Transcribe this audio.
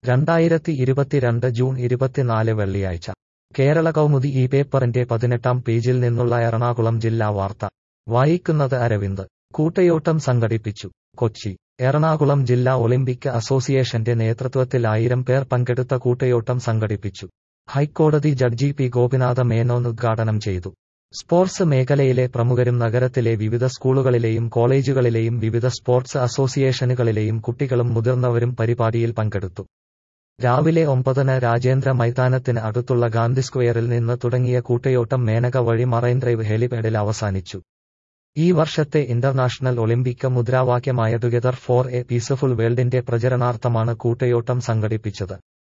രണ്ടായിരത്തി ഇരുപത്തിരണ്ട് ജൂൺ ഇരുപത്തിനാല് വെള്ളിയാഴ്ച കേരള കൗമുദി ഈ പേപ്പറിന്റെ പതിനെട്ടാം പേജിൽ നിന്നുള്ള എറണാകുളം ജില്ലാ വാർത്ത വായിക്കുന്നത് അരവിന്ദ് കൂട്ടയോട്ടം സംഘടിപ്പിച്ചു കൊച്ചി എറണാകുളം ജില്ലാ ഒളിമ്പിക് അസോസിയേഷന്റെ നേതൃത്വത്തിൽ ആയിരം പേർ പങ്കെടുത്ത കൂട്ടയോട്ടം സംഘടിപ്പിച്ചു ഹൈക്കോടതി ജഡ്ജി പി ഗോപിനാഥ മേനോൻ ഉദ്ഘാടനം ചെയ്തു സ്പോർട്സ് മേഖലയിലെ പ്രമുഖരും നഗരത്തിലെ വിവിധ സ്കൂളുകളിലെയും കോളേജുകളിലെയും വിവിധ സ്പോർട്സ് അസോസിയേഷനുകളിലെയും കുട്ടികളും മുതിർന്നവരും പരിപാടിയിൽ പങ്കെടുത്തു രാവിലെ ഒമ്പതിന് രാജേന്ദ്ര മൈതാനത്തിന് അടുത്തുള്ള ഗാന്ധി സ്ക്വയറിൽ നിന്ന് തുടങ്ങിയ കൂട്ടയോട്ടം മേനക വഴി മറൈൻ ഡ്രൈവ് ഹെലിപാഡിൽ അവസാനിച്ചു ഈ വർഷത്തെ ഇന്റർനാഷണൽ ഒളിമ്പിക് മുദ്രാവാക്യമായ ടുഗദർ ഫോർ എ പീസ്ഫുൾ വേൾഡിന്റെ പ്രചരണാർത്ഥമാണ് കൂട്ടയോട്ടം സംഘടിപ്പിച്ചത്